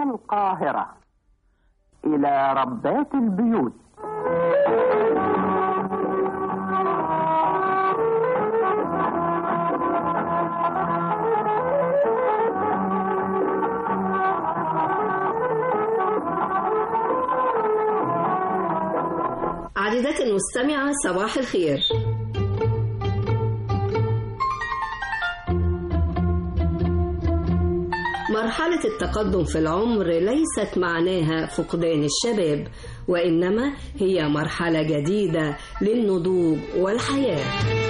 القاهرة إلى ربات البيوت عزيزتي المستمعة صباح الخير مرحلة التقدم في العمر ليست معناها فقدان الشباب وإنما هي مرحلة جديدة للنضوج والحياة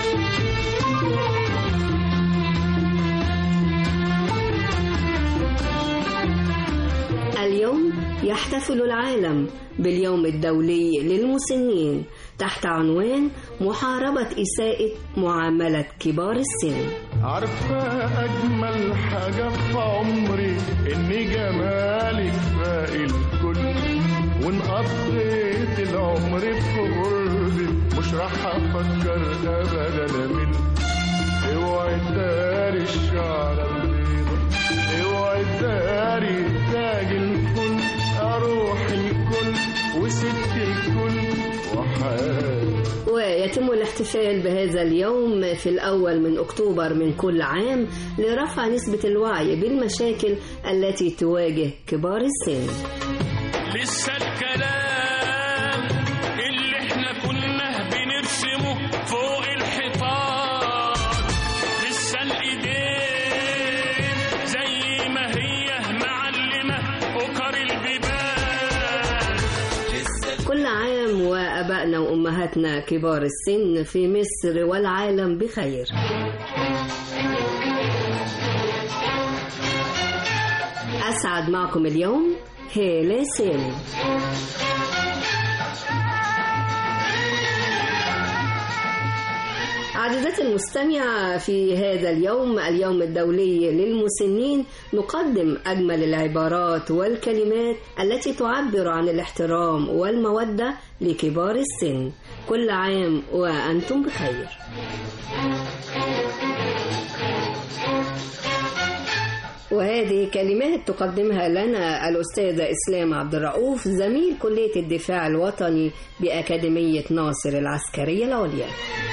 اليوم يحتفل العالم باليوم الدولي للمسنين تحت عنوان محاربة إساءة معاملة كبار السن عارفة أجمل حاجة في عمري إن جمالك فاق الكل وإن قضيت العمر في قربي مش راح أفكر أبدا أمل اوعي تداري الشعر البيضة اوعي تداري تاج الكل أروح الكل وست الكل وحالي ويتم الاحتفال بهذا اليوم في الأول من أكتوبر من كل عام لرفع نسبة الوعي بالمشاكل التي تواجه كبار السن لسه الكلام اللي احنا كنا بنرسمه فوق الحيطان لسه الايدين زي ما هي معلمة أكر البيبان كل عام وأبائنا وأمهاتنا كبار السن في مصر والعالم بخير أسعد معكم اليوم هالة سالم عزيزتي المستمعة في هذا اليوم اليوم الدولي للمسنين نقدم أجمل العبارات والكلمات التي تعبر عن الاحترام والمودة لكبار السن كل عام وأنتم بخير وهذه كلمات تقدمها لنا الأستاذة إسلام عبد الرؤوف زميل كلية الدفاع الوطني بأكاديمية ناصر العسكرية العليا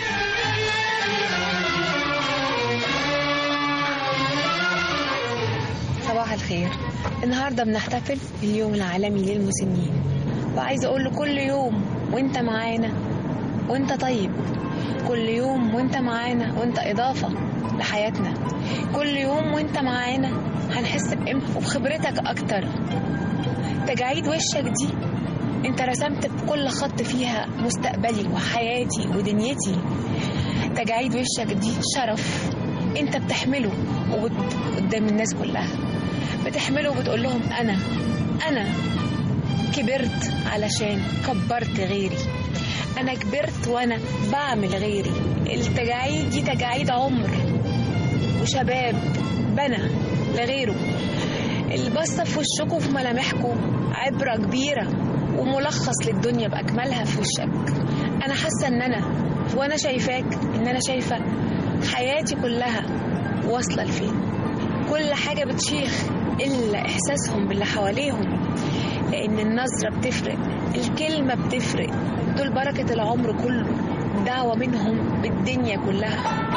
صباح الخير النهارده بنحتفل باليوم العالمي للمسنين وعايزه اقول له كل يوم وانت معانا وانت طيب كل يوم وانت معانا وانت اضافه لحياتنا كل يوم وانت معانا هنحس بقيمتك وبخبرتك اكتر تجاعيد وشك دي انت رسمت بكل خط فيها مستقبلي وحياتي ودنيتي تجاعيد وشك دي شرف انت بتحمله وبت... قدام الناس كلها بتحمله وبتقول لهم انا انا كبرت علشان كبرت غيري انا كبرت وانا بعمل غيري التجاعيد دي تجاعيد عمر وشباب بنى لغيره البصة في وشكم وفي ملامحكم عبرة كبيرة وملخص للدنيا بأكملها في وشك أنا حاسة إن أنا وأنا شايفاك إن أنا شايفة حياتي كلها واصلة لفين كل حاجة بتشيخ إلا إحساسهم باللي حواليهم لأن النظرة بتفرق الكلمة بتفرق دول بركة العمر كله دعوة منهم بالدنيا كلها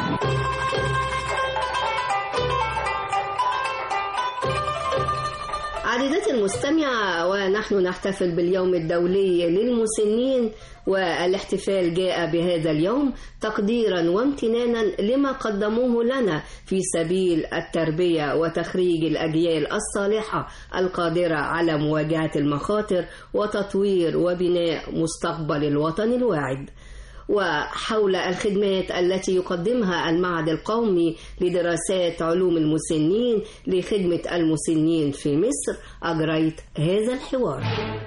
عزيزتي المستمعة ونحن نحتفل باليوم الدولي للمسنين والاحتفال جاء بهذا اليوم تقديرا وامتنانا لما قدموه لنا في سبيل التربية وتخريج الأجيال الصالحة القادرة على مواجهة المخاطر وتطوير وبناء مستقبل الوطن الواعد وحول الخدمات التي يقدمها المعهد القومي لدراسات علوم المسنين لخدمة المسنين في مصر أجريت هذا الحوار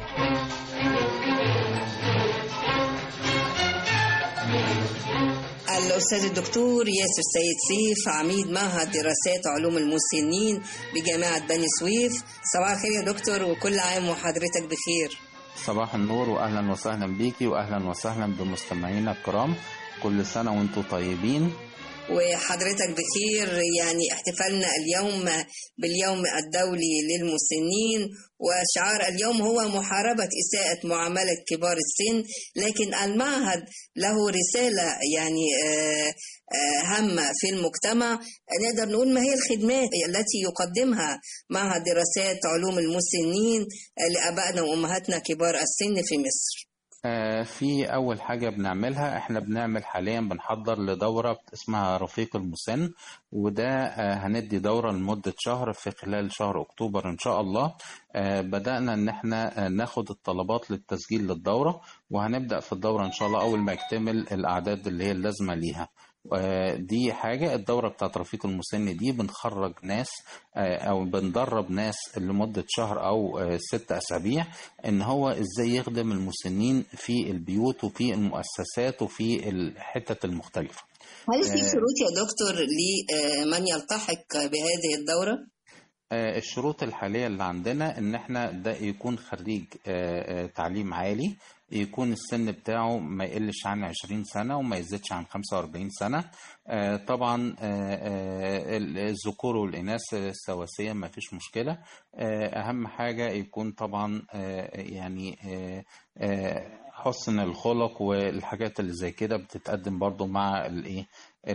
الأستاذ الدكتور ياسر سيد سيف عميد معهد دراسات علوم المسنين بجامعة بني سويف صباح الخير يا دكتور وكل عام وحضرتك بخير صباح النور واهلا وسهلا بيكي واهلا وسهلا بمستمعينا الكرام كل سنه وانتم طيبين وحضرتك بخير يعني احتفالنا اليوم باليوم الدولي للمسنين وشعار اليوم هو محاربة إساءة معاملة كبار السن لكن المعهد له رسالة يعني آه، آه، هامة في المجتمع نقدر نقول ما هي الخدمات التي يقدمها معهد دراسات علوم المسنين آه، لآبائنا وأمهاتنا كبار السن في مصر آه، في أول حاجة بنعملها إحنا بنعمل حاليا بنحضر لدورة اسمها رفيق المسن وده آه، هندي دورة لمدة شهر في خلال شهر أكتوبر إن شاء الله آه، بدأنا إن إحنا آه، ناخد الطلبات للتسجيل للدورة وهنبدأ في الدورة إن شاء الله أول ما يكتمل الأعداد اللي هي اللازمة ليها آه، دي حاجة الدورة بتاعت رفيق المسن دي بنخرج ناس آه، أو بندرب ناس لمدة شهر أو آه، ست أسابيع إن هو إزاي يخدم المسنين في البيوت وفي المؤسسات وفي الحتت المختلفة هل في آه، شروط يا دكتور لمن يلتحق بهذه الدورة؟ آه، الشروط الحالية اللي عندنا إن إحنا ده يكون خريج آه، آه، تعليم عالي يكون السن بتاعه ما يقلش عن 20 سنة وما يزيدش عن 45 سنة آه، طبعا آه، آه، الذكور والإناث سواسية ما فيش مشكلة آه، أهم حاجة يكون طبعا آه، يعني آه، آه، حسن الخلق والحاجات اللي زي كده بتتقدم برضو مع الايه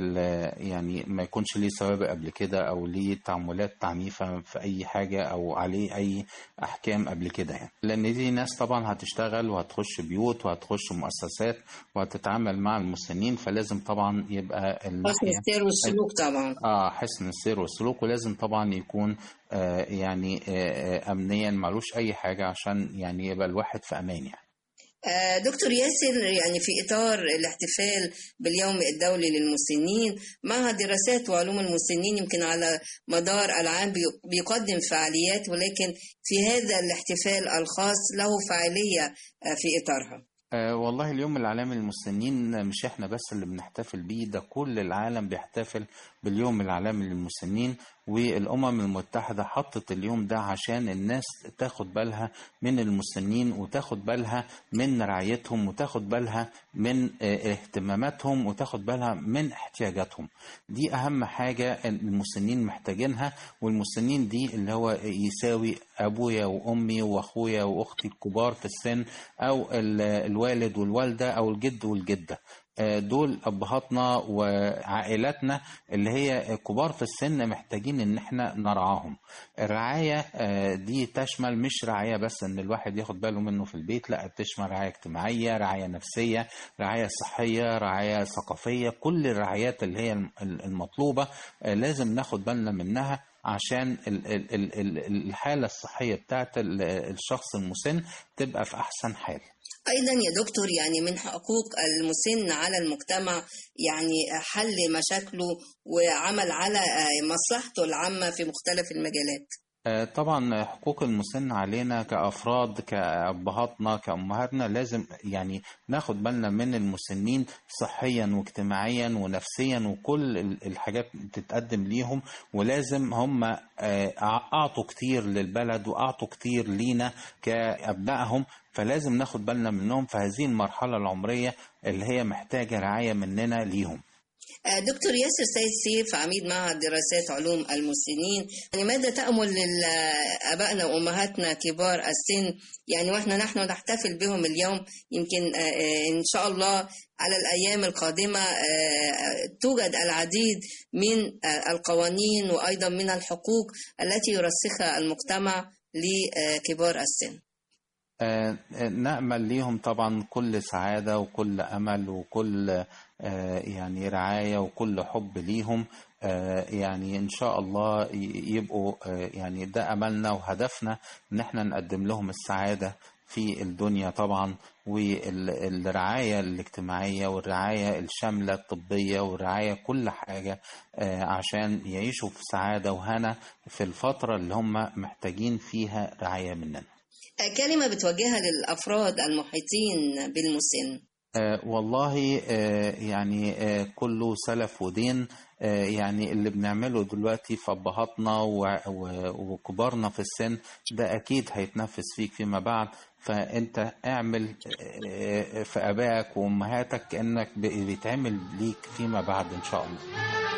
ال- يعني ما يكونش ليه سوابق قبل كده او ليه تعاملات عنيفه في اي حاجه او عليه اي احكام قبل كده يعني لان دي ناس طبعا هتشتغل وهتخش بيوت وهتخش مؤسسات وهتتعامل مع المسنين فلازم طبعا يبقى حسن الناحيه السير والسلوك طبعا اه حسن السير والسلوك ولازم طبعا يكون آه يعني آه آه، امنيا ملوش اي حاجه عشان يعني يبقى الواحد في امان يعني آه، دكتور ياسر يعني في إطار الاحتفال باليوم الدولي للمسنين معهد دراسات وعلوم المسنين يمكن على مدار العام بي- بيقدم فعاليات ولكن في هذا الاحتفال الخاص له فاعلية آه، في إطارها أه والله اليوم العالمي للمسنين مش احنا بس اللي بنحتفل بيه ده كل العالم بيحتفل باليوم العالمي للمسنين والأمم المتحدة حطت اليوم ده عشان الناس تاخد بالها من المسنين وتاخد بالها من رعايتهم وتاخد بالها من آه، اهتماماتهم وتاخد بالها من احتياجاتهم دي أهم حاجة المسنين محتاجينها والمسنين دي اللي هو يساوي أبويا وأمي وأخويا وأختي الكبار في السن أو ال- الوالد والوالدة أو الجد والجدة آه، دول أبهاتنا وعائلاتنا اللي هي كبار في السن محتاجين إن احنا نرعاهم الرعاية آه، دي تشمل مش رعاية بس إن الواحد ياخد باله منه في البيت لا بتشمل رعاية اجتماعية رعاية نفسية رعاية صحية رعاية ثقافية كل الرعايات اللي هي الم- المطلوبة آه، لازم ناخد بالنا منها عشان ال- ال- ال- ال- الحالة الصحية بتاعت ال- الشخص المسن تبقى في أحسن حال أيضا يا دكتور يعني من حقوق المسن على المجتمع يعني حل مشاكله وعمل على آه، مصلحته العامة في مختلف المجالات آه، طبعا حقوق المسن علينا كأفراد كأبهاتنا كأمهاتنا لازم يعني ناخد بالنا من المسنين صحيا واجتماعيا ونفسيا وكل ال- الحاجات بتتقدم ليهم ولازم هم آه، أعطوا كتير للبلد وأعطوا كتير لينا كأبنائهم فلازم ناخد بالنا منهم في هذه المرحلة العمرية اللي هي محتاجة رعاية مننا ليهم آه، دكتور ياسر سيد سيف عميد معهد دراسات علوم المسنين يعني ماذا تأمل لآبائنا وأمهاتنا كبار السن يعني وإحنا نحن نحتفل بهم اليوم يمكن آه، آه، إن شاء الله على الأيام القادمة آه، توجد العديد من آه، القوانين وأيضا من الحقوق التي يرسخها المجتمع لكبار السن آه، نأمل ليهم طبعا كل سعادة وكل أمل وكل آه، يعني رعاية وكل حب ليهم آه، يعني إن شاء الله ي- يبقوا آه، يعني ده أملنا وهدفنا إن احنا نقدم لهم السعادة في الدنيا طبعا والرعاية الاجتماعية والرعاية الشاملة الطبية والرعاية كل حاجة آه، عشان يعيشوا في سعادة وهنا في الفترة اللي هم محتاجين فيها رعاية مننا آه، كلمة بتوجهها للأفراد المحيطين بالمسن آه والله آه يعني آه كله سلف ودين آه يعني اللي بنعمله دلوقتي في أبهاتنا و- و- وكبارنا في السن ده أكيد هيتنفذ فيك فيما بعد فأنت اعمل آه، في آبائك وأمهاتك كأنك ب- بيتعمل ليك فيما بعد إن شاء الله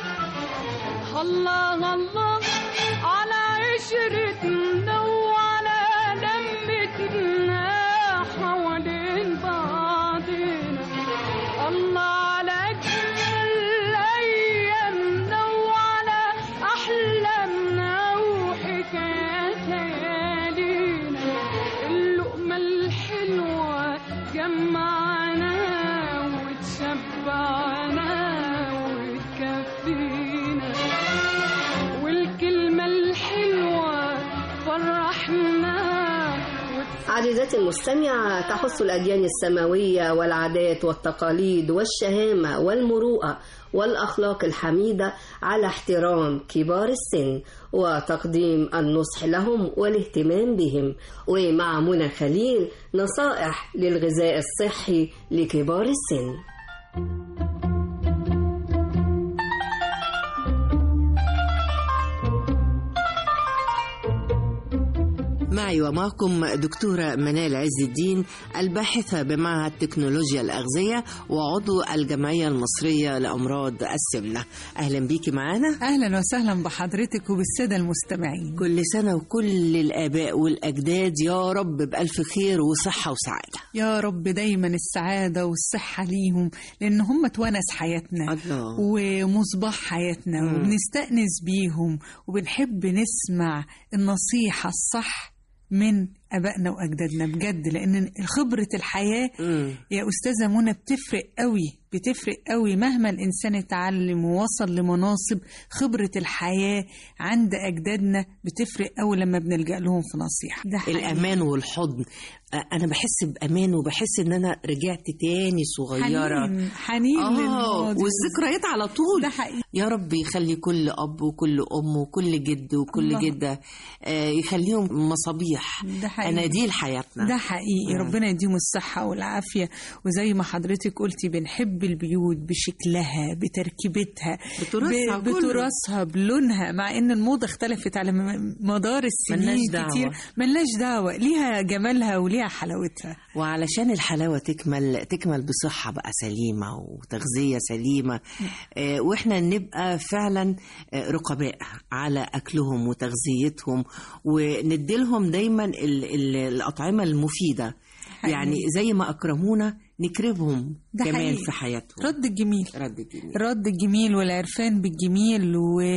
الله الله على عشرتنا وعلى لمتنا حوالين بعضنا الله على أجمل أيامنا وعلى أحلامنا وحكايات ليالينا اللقمة الحلوة جمعنا وتشبعنا وتكفينا والكلمة الحلوة فرحنا عزيزتي المستمعة تحث الأديان السماوية والعادات والتقاليد والشهامة والمروءة والأخلاق الحميدة على احترام كبار السن وتقديم النصح لهم والاهتمام بهم ومع منى خليل نصائح للغذاء الصحي لكبار السن معي ومعكم دكتورة منال عز الدين الباحثة بمعهد تكنولوجيا الأغذية وعضو الجمعية المصرية لأمراض السمنة أهلا بيكي معانا اهلا وسهلا بحضرتك وبالساده المستمعين كل سنة وكل الآباء والأجداد يا رب بألف خير وصحة وسعادة يا رب دايما السعاده والصحه ليهم لان هم تونس حياتنا الله ومصباح حياتنا مم. وبنستأنس بيهم وبنحب نسمع النصيحه الصح من ابائنا واجدادنا بجد لان خبره الحياه مم. يا استاذه منى بتفرق قوي بتفرق قوي مهما الانسان اتعلم ووصل لمناصب خبره الحياه عند اجدادنا بتفرق قوي لما بنلجا لهم في نصيحه ده حقيقي. الأمان والحضن آه، أنا بحس بأمان وبحس إن أنا رجعت تاني صغيرة حنين حنين آه للماضي والذكريات على طول ده حقيقي يا رب يخلي كل أب وكل أم وكل جد وكل الله. جدة آه، يخليهم مصابيح ده حقيقي أناديل حياتنا ده حقيقي مم. ربنا يديهم الصحة والعافية وزي ما حضرتك قلتي بنحب البيوت بشكلها بتركيبتها بتراثها ب- كله. بتراثها بلونها مع ان الموضة اختلفت على م- مدار السنين ملناش دعوة. كتير ملناش دعوة ليها جمالها وليها حلاوتها وعلشان الحلاوة تكمل تكمل بصحة بقى سليمة وتغذية سليمة آه، واحنا نبقى فعلا آه، رقباء على أكلهم وتغذيتهم ونديلهم دايما ال- ال- الأطعمة المفيدة حقيقي. يعني زي ما أكرمونا نكرمهم ده كمان حقيقي. في حياتهم رد الجميل رد الجميل الرد الجميل والعرفان بالجميل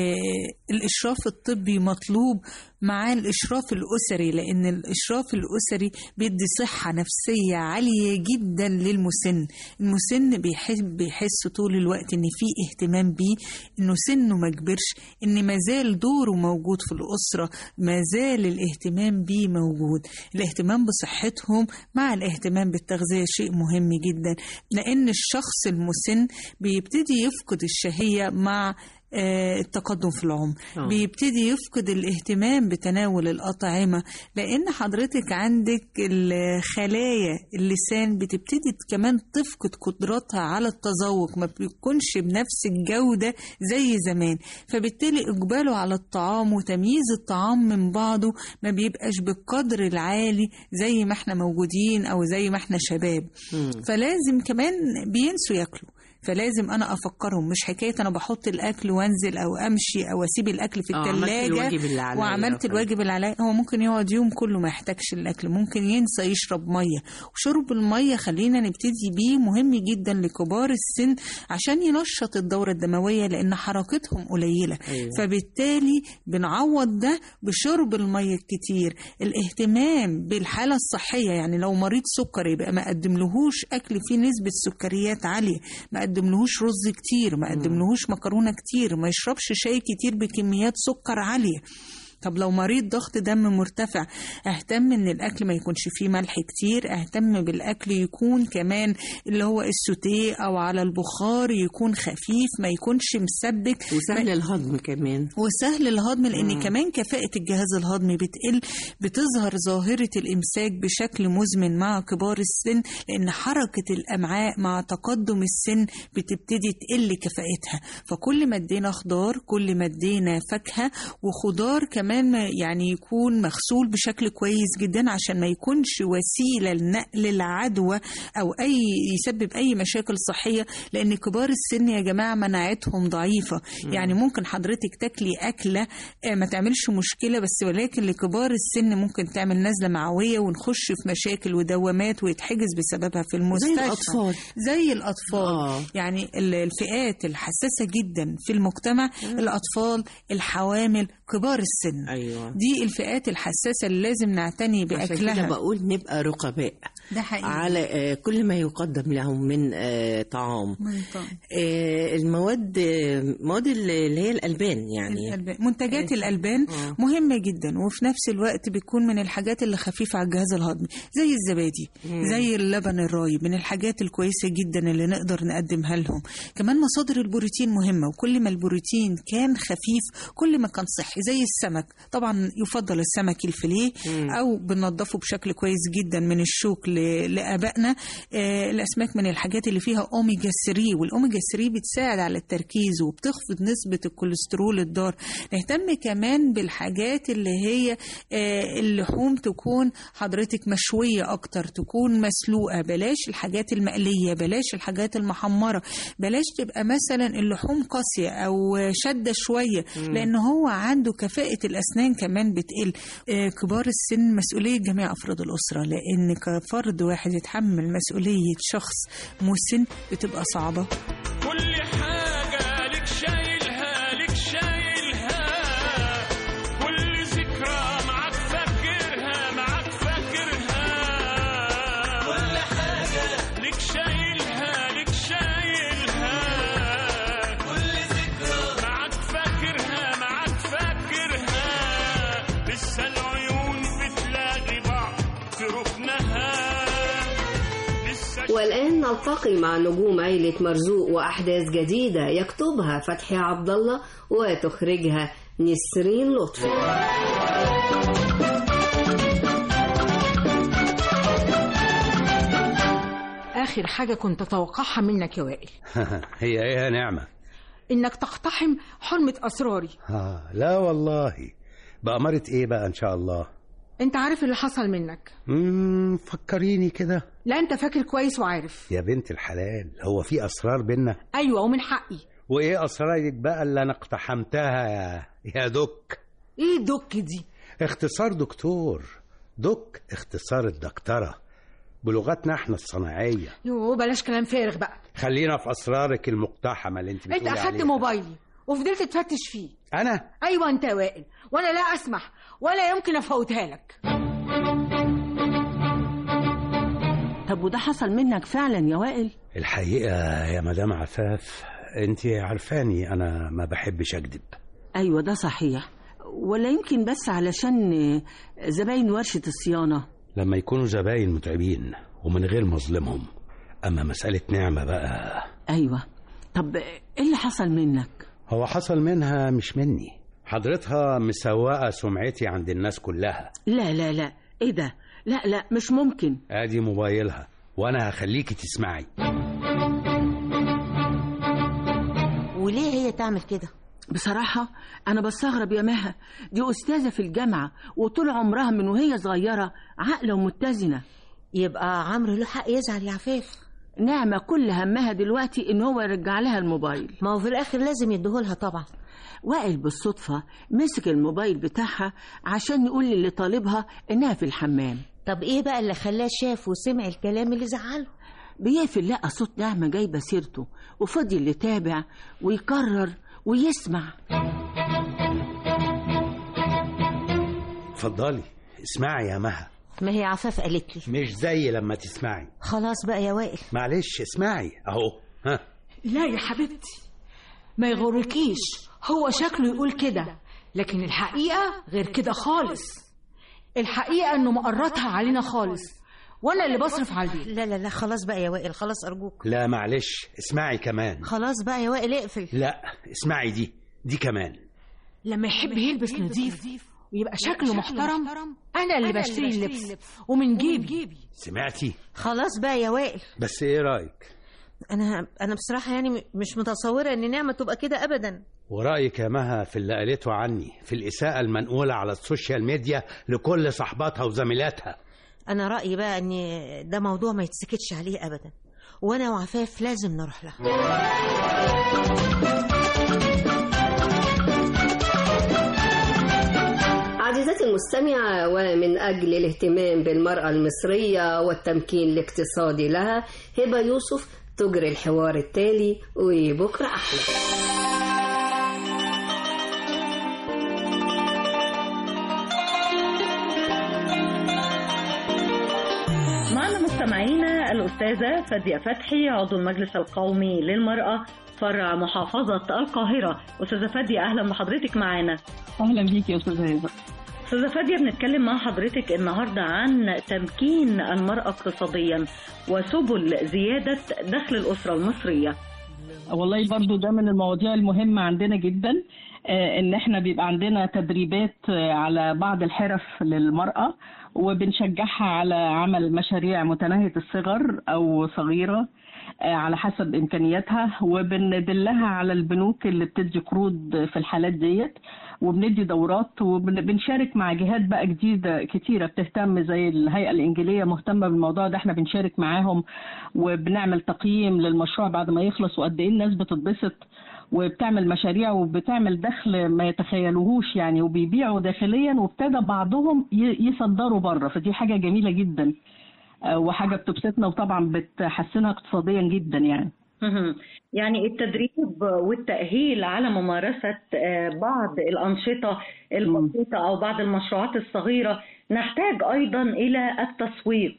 والإشراف الطبي مطلوب مع الإشراف الأسري لأن الإشراف الأسري بيدي صحة نفسية عالية جدا للمسن المسن بيحب بيحس طول الوقت إن في اهتمام بيه إنه سنه ما كبرش إن مازال دوره موجود في الأسرة مازال الاهتمام بيه موجود الاهتمام بصحتهم مع الاهتمام بالتغذية شيء مهم جدا لأن الشخص المسن بيبتدي يفقد الشهية مع آه، التقدم في العمر آه. بيبتدي يفقد الاهتمام بتناول الأطعمة لأن حضرتك عندك الخلايا اللسان بتبتدي كمان تفقد قدرتها على التذوق ما بيكونش بنفس الجودة زي زمان فبالتالي إقباله على الطعام وتمييز الطعام من بعضه ما بيبقاش بالقدر العالي زي ما احنا موجودين أو زي ما احنا شباب مم. فلازم كمان بينسوا ياكلوا فلازم انا افكرهم مش حكايه انا بحط الاكل وانزل او امشي او اسيب الاكل في آه، عملت الثلاجه الواجب اللي عليا وعملت وخلاص. الواجب اللي عليا هو ممكن يقعد يوم كله ما يحتاجش الاكل ممكن ينسى يشرب ميه وشرب الميه خلينا نبتدي بيه مهم جدا لكبار السن عشان ينشط الدوره الدمويه لان حركتهم قليله أيوة. فبالتالي بنعوض ده بشرب الميه الكتير الاهتمام بالحاله الصحيه يعني لو مريض سكر يبقى ما قدملهوش اكل فيه نسبه سكريات عاليه ما قدملهوش رز كتير ما قدملهوش مكرونه كتير ما يشربش شاي كتير بكميات سكر عاليه طب لو مريض ضغط دم مرتفع اهتم ان الاكل ما يكونش فيه ملح كتير اهتم بالاكل يكون كمان اللي هو السوتيه او على البخار يكون خفيف ما يكونش مسبك وسهل الهضم كمان وسهل الهضم لان مم. كمان كفاءه الجهاز الهضمي بتقل بتظهر ظاهره الامساك بشكل مزمن مع كبار السن لان حركه الامعاء مع تقدم السن بتبتدي تقل كفاءتها فكل ما ادينا خضار كل ما ادينا فاكهه وخضار كمان كمان ما- يعني يكون مغسول بشكل كويس جدا عشان ما يكونش وسيله لنقل العدوى او اي يسبب اي مشاكل صحيه لان كبار السن يا جماعه مناعتهم ضعيفه يعني ممكن حضرتك تاكلي اكله آه، ما تعملش مشكله بس ولكن لكبار السن ممكن تعمل نزله معويه ونخش في مشاكل ودوامات ويتحجز بسببها في المستشفى الأطفال. زي الاطفال آه. يعني ال- الفئات الحساسه جدا في المجتمع الاطفال الحوامل كبار السن ايوه دي الفئات الحساسه اللي لازم نعتني عشان كده باكلها بقول نبقى رقباء ده حقيقي على آه، كل ما يقدم لهم من آه، طعام من طعم. آه، المواد آه، مواد اللي هي الألبان يعني الألبان. منتجات الألبان آه. مهمة جدا وفي نفس الوقت بتكون من الحاجات اللي خفيفة على الجهاز الهضمي زي الزبادي زي اللبن الرايب من الحاجات الكويسة جدا اللي نقدر نقدمها لهم كمان مصادر البروتين مهمة وكل ما البروتين كان خفيف كل ما كان صحي زي السمك طبعا يفضل السمك الفيليه أو بننضفه بشكل كويس جدا من الشوك ل- لآبائنا آه، الأسماك من الحاجات اللي فيها أوميجا 3 والأوميجا 3 بتساعد على التركيز وبتخفض نسبة الكوليسترول الضار نهتم كمان بالحاجات اللي هي آه، اللحوم تكون حضرتك مشوية أكتر تكون مسلوقة بلاش الحاجات المقلية بلاش الحاجات المحمرة بلاش تبقى مثلا اللحوم قاسية أو شدة شوية لأن هو عنده كفاءة الأسنان كمان بتقل آه، كبار السن مسؤولية جميع أفراد الأسرة لأن كفرد واحد يتحمل مسؤولية شخص مسن بتبقى صعبة كل حاجة لك شايلها لك شايلها كل ذكرى معاك فاكرها معاك فاكرها كل حاجة لك شايلها لك شايلها كل ذكرى معاك فاكرها معاك فاكرها لسه العيون بتلاقي بعض في ركنها لسه والآن نلتقي مع نجوم عيلة مرزوق وأحداث جديدة يكتبها فتحي عبد الله وتخرجها نسرين لطفي آخر حاجة كنت أتوقعها منك يا وائل هي ايه يا نعمة إنك تقتحم حرمة أسراري آه لا والله بأمارة ايه بقى ان شاء الله أنت عارف اللي حصل منك مم فكريني كده لا أنت فاكر كويس وعارف يا بنت الحلال هو في اسرار بينا أيوة ومن حقي وايه اسرارك بقى اللي انا اقتحمتها يا يا دك إيه دك دي اختصار دكتور دك اختصار الدكتورة بلغتنا احنا الصناعية يوه بلاش كلام فارغ بقى خلينا في اسرارك المقتحمة اللي انت أنت بتقولي أخدت عليها. موبايلي وفضلت تفتش فيه انا أيوة أنت يا وائل وأنا لا أسمح ولا يمكن أفوتها لك طب وده حصل منك فعلا يا وائل الحقيقة يا مدام عفاف انت عارفاني انا ما بحبش اكذب ايوه ده صحيح ولا يمكن بس علشان آه، زباين ورشة الصيانة لما يكونوا زباين متعبين ومن غير ما اظلمهم اما مسألة نعمة بقى ايوه طب ايه اللي حصل منك هو حصل منها مش مني حضرتها مسوقة سمعتي عند الناس كلها لا لا لا ايه ده لا لا مش ممكن ادي موبايلها وانا هخليكي تسمعي وليه هي تعمل كده بصراحة أنا بستغرب يا مها دي أستاذة في الجامعة وطول عمرها من وهي صغيرة عاقلة ومتزنة يبقى عمرو له حق يزعل يا عفاف نعمة كل همها دلوقتي إن هو يرجع لها الموبايل ما هو في الآخر لازم يديهولها طبعا وائل بالصدفة مسك الموبايل بتاعها عشان يقول للي طالبها إنها في الحمام طب ايه بقى اللي خلاه شاف وسمع الكلام اللي زعله بيقفل لقى صوت نعمة جايبة سيرته وفضل يتابع ويكرر ويسمع اتفضلي اسمعي يا مها ما هي عفاف قالت لي مش زي لما تسمعي خلاص بقى يا وائل معلش اسمعي اهو ها لا يا حبيبتي ما يغركيش هو شكله يقول كده لكن الحقيقة غير كده خالص الحقيقة انه مقرطها علينا خالص وانا اللي بصرف على البيت لا لا لا خلاص بقى يا وائل خلاص ارجوك لا معلش اسمعي كمان خلاص بقى يا وائل اقفل لا اسمعي دي دي كمان لما يحب يلبس نظيف ويبقى شكله محترم انا اللي بشتري اللبس ومن جيبي سمعتي خلاص بقى يا وائل بس ايه رايك انا انا بصراحه يعني م- مش متصوره ان نعمه تبقى كده ابدا ورأيك يا مها في اللي قالته عني في الإساءة المنقولة على السوشيال ميديا لكل صحباتها وزميلاتها انا رايي بقى ان ده موضوع ما يتسكتش عليه ابدا وانا وعفاف لازم نروح لها عزيزتي المستمعة ومن أجل الاهتمام بالمرأة المصرية والتمكين الاقتصادي لها هبة يوسف تجري الحوار التالي وبكرة أحلى معنا مستمعينا الأستاذة فادية فتحي عضو المجلس القومي للمرأة فرع محافظة القاهرة أستاذة فادية أهلا بحضرتك معانا اهلا بيك يا استاذه هبه أستاذة فادية بنتكلم مع حضرتك النهاردة عن تمكين المرأة اقتصاديا وسبل زيادة دخل الأسرة المصرية والله برضو ده من المواضيع المهمة عندنا جدا آه، ان احنا بيبقى عندنا تدريبات آه، على بعض الحرف للمرأة وبنشجعها على عمل مشاريع متناهية الصغر او صغيرة آه، على حسب امكانياتها وبندلها على البنوك اللي بتدي قروض في الحالات ديت وبندي دورات وبنشارك مع جهات بقى جديده كتيره بتهتم زي الهيئه الانجيليه مهتمه بالموضوع ده احنا بنشارك معاهم وبنعمل تقييم للمشروع بعد ما يخلص وقد ايه الناس بتتبسط وبتعمل مشاريع وبتعمل دخل ما يتخيلوهوش يعني وبيبيعوا داخليا وابتدى بعضهم ي- يصدروا بره فدي حاجه جميله جدا آه، وحاجه بتبسطنا وطبعا بتحسنها اقتصاديا جدا يعني مهم. يعني التدريب والتأهيل على ممارسة آه، بعض الأنشطة البسيطة أو بعض المشروعات الصغيرة نحتاج أيضا إلى التسويق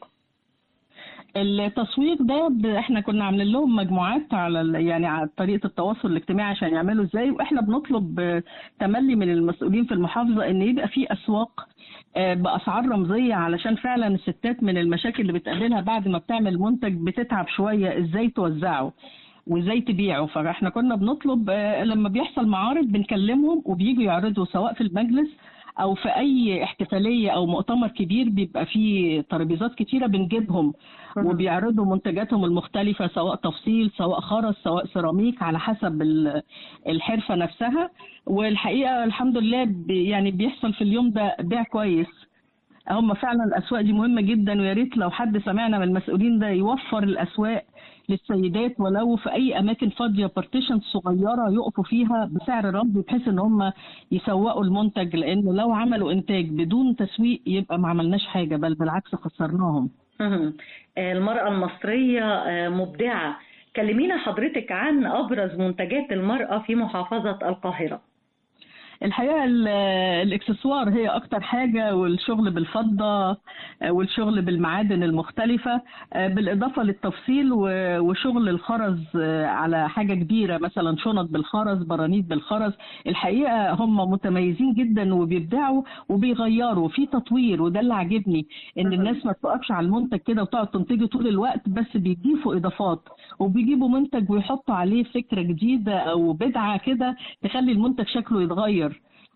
التسويق ده ب- احنا كنا عاملين لهم مجموعات على ال- يعني على طريقه التواصل الاجتماعي عشان يعملوا ازاي واحنا بنطلب آه، تملي من المسؤولين في المحافظه ان يبقى في اسواق آه، باسعار رمزيه علشان فعلا الستات من المشاكل اللي بتقابلها بعد ما بتعمل منتج بتتعب شويه ازاي توزعه وازاي تبيعه فاحنا كنا بنطلب آه، لما بيحصل معارض بنكلمهم وبييجوا يعرضوا سواء في المجلس او في اي احتفاليه او مؤتمر كبير بيبقى فيه ترابيزات كتيره بنجيبهم وبيعرضوا منتجاتهم المختلفه سواء تفصيل سواء خرز سواء سيراميك على حسب ال- الحرفه نفسها والحقيقه الحمد لله بي- يعني بيحصل في اليوم ده بيع كويس هم فعلا الاسواق دي مهمه جدا ويا ريت لو حد سمعنا من المسؤولين ده يوفر الاسواق للسيدات ولو في اي اماكن فاضيه بارتيشن صغيره يقفوا فيها بسعر رمزي بحيث ان هم يسوقوا المنتج لانه لو عملوا انتاج بدون تسويق يبقى ما عملناش حاجه بل بالعكس خسرناهم مهم. آه، المرأة المصرية آه، مبدعة كلمينا حضرتك عن أبرز منتجات المرأة في محافظة القاهرة الحقيقه ال- الاكسسوار هي اكتر حاجه والشغل بالفضه آه، والشغل بالمعادن المختلفه آه، بالاضافه للتفصيل و- وشغل الخرز آه، على حاجه كبيره مثلا شنط بالخرز برانيت بالخرز الحقيقه هم متميزين جدا وبيبدعوا وبيغيروا في تطوير وده اللي عاجبني ان الناس ما تقفش على المنتج كده وتقعد تنتجه طول الوقت بس بيضيفوا اضافات وبيجيبوا منتج ويحطوا عليه فكره جديده او بدعه كده تخلي المنتج شكله يتغير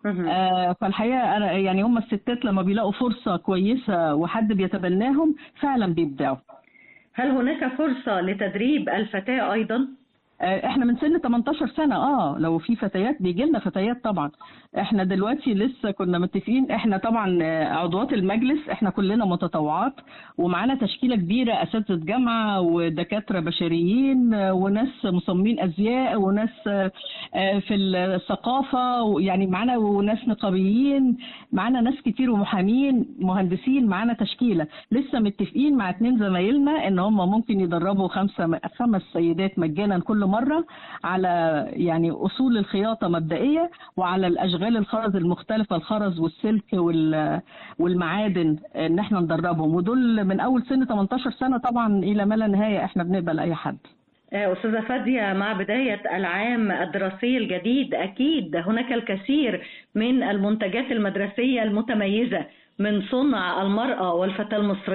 آه فالحقيقه انا يعني هم الستات لما بيلاقوا فرصه كويسه وحد بيتبناهم فعلا بيبدعوا هل هناك فرصة لتدريب الفتاة أيضا؟ آه، احنا من سن 18 سنه اه لو في فتيات بيجي لنا فتيات طبعا احنا دلوقتي لسه كنا متفقين احنا طبعا آه، عضوات المجلس احنا كلنا متطوعات ومعانا تشكيله كبيره اساتذه جامعه ودكاتره بشريين آه، وناس مصممين ازياء وناس آه، آه، في الثقافه يعني معانا وناس نقابيين معانا ناس كتير ومحامين مهندسين معانا تشكيله لسه متفقين مع اتنين زمايلنا ان هم ممكن يدربوا خمسه خمس سيدات مجانا كل مره على يعني اصول الخياطه مبدئيه وعلى الاشغال الخرز المختلفه الخرز والسلك وال- والمعادن ان احنا ندربهم ودول من اول سن 18 سنه طبعا الى ما لا نهايه احنا بنقبل اي حد آه، أستاذة فادية مع بداية العام الدراسي الجديد أكيد هناك الكثير من المنتجات المدرسية المتميزة من صنع المرأة والفتاة المصرية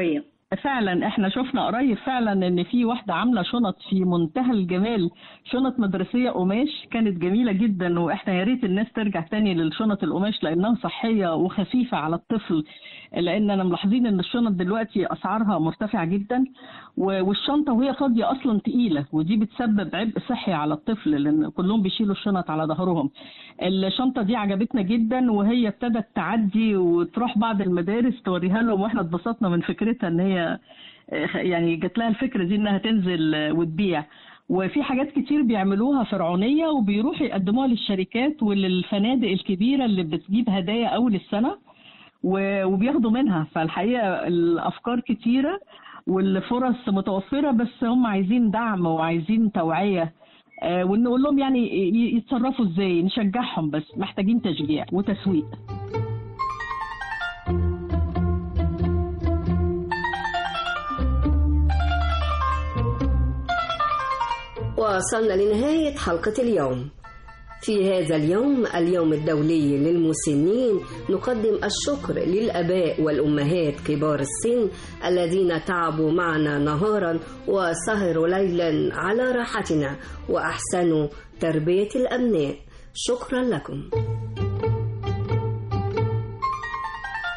فعلا احنا شفنا قريب فعلا ان في واحده عامله شنط في منتهى الجمال شنط مدرسيه قماش كانت جميله جدا واحنا يا ريت الناس ترجع تاني للشنط القماش لانها صحيه وخفيفه على الطفل لان انا ملاحظين ان الشنط دلوقتي اسعارها مرتفعه جدا و- والشنطه وهي فاضيه اصلا تقيله ودي بتسبب عبء صحي على الطفل لان كلهم بيشيلوا الشنط على ظهرهم الشنطه دي عجبتنا جدا وهي ابتدت تعدي وتروح بعض المدارس توريها لهم واحنا اتبسطنا من فكرتها ان هي يعني جات لها الفكره دي انها تنزل وتبيع وفي حاجات كتير بيعملوها فرعونيه وبيروحوا يقدموها للشركات وللفنادق الكبيره اللي بتجيب هدايا اول السنه و- وبياخدوا منها فالحقيقه الافكار كتيره والفرص متوفره بس هم عايزين دعم وعايزين توعيه آه، ونقول لهم يعني ي- يتصرفوا ازاي نشجعهم بس محتاجين تشجيع وتسويق وصلنا لنهاية حلقة اليوم في هذا اليوم اليوم الدولي للمسنين نقدم الشكر للآباء والأمهات كبار السن الذين تعبوا معنا نهارا وسهروا ليلا على راحتنا وأحسنوا تربية الأبناء شكرا لكم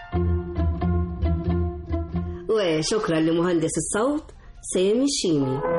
وشكرا لمهندس الصوت سامي الشيمي